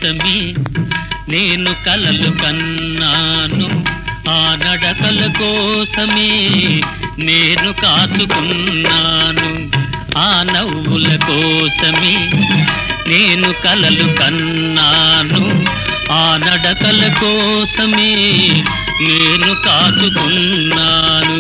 కోసమే నేను కలలు కన్నాను ఆ నడకల కోసమే నేను కాచుకున్నాను ఆ నవ్వుల కోసమే నేను కలలు కన్నాను ఆ నడకల కోసమే నేను కాచుకున్నాను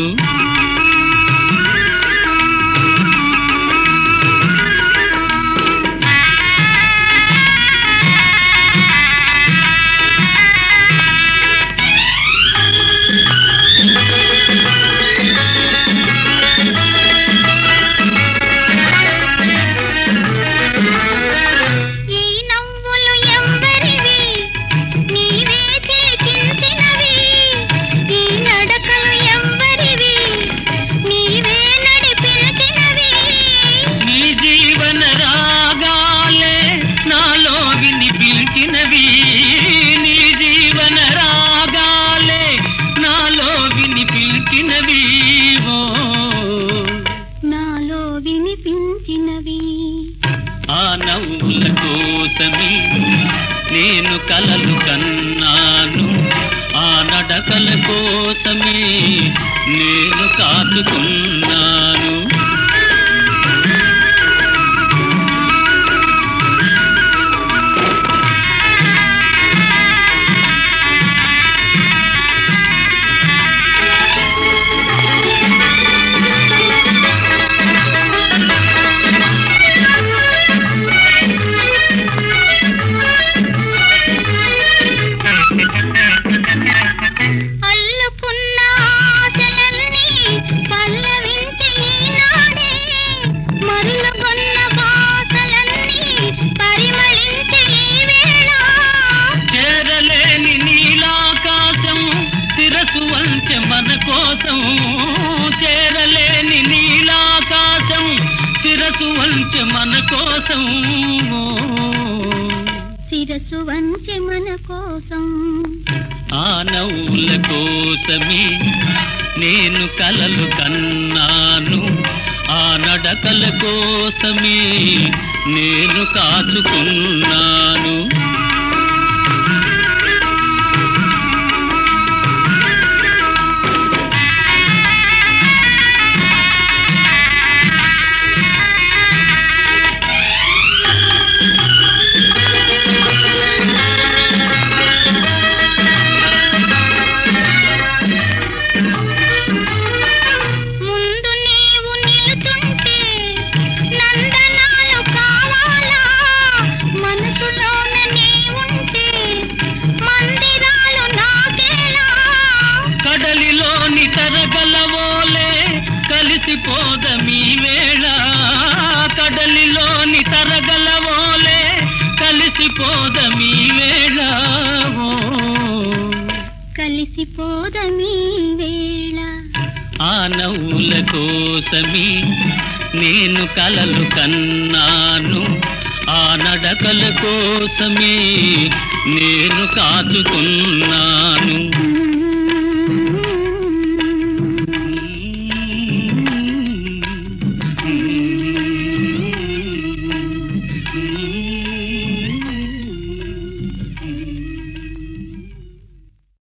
ఈ నవ్వులు ఎవ్వరివి నీవే చేకించినవి ఈ నడకలు ఎవ్వరివి నీవే నడిపించినవి నీ జీవన రాగాలే నాలో వినిపించినవి నీ జీవన రాగాలే నాలో వినిపించినవి ఓ నాలో వినిపించినవి ఆ నవ్వుల కోసమే నేను కలలు కన్నాను ఆ నడకల కోసమే నేను కాచుకున్నాను అల్లుకున్న ఆశలన్నీ పల్లవించి ఈనాడే మరులుగొన్న బాసలన్నీ పరిమళించి ఈ వేళ చేరలేని నీలాకాశం శిరసు వంచె మన కోసం చేరలేని నీలాకాశం శిరసు వంచె మన కోసం శిరసు వంచె మన కోసం ఆ నవ్వుల కోసమే నేను కలలు కన్నాను ఆ నడకల కోసమే నేను కాచుకున్నాను ముందు నీవు నిలుచుంటే నందనాలు కావాలా మనసులోన నీవుంటే మందిరాలు నాకేలా కడలిలోని తరగలవోలే కలిసిపోదమీ వేళ కడలిలోని తరగలవోలే కలిసిపోదమీ వేళ ఓ. కలిసిపోదమీ వేళ ఆ నవ్వుల కోసమే నేను కలలు కన్నాను ఆ నడకల కోసమే నేను కాచుకున్నాను Mm-hmm.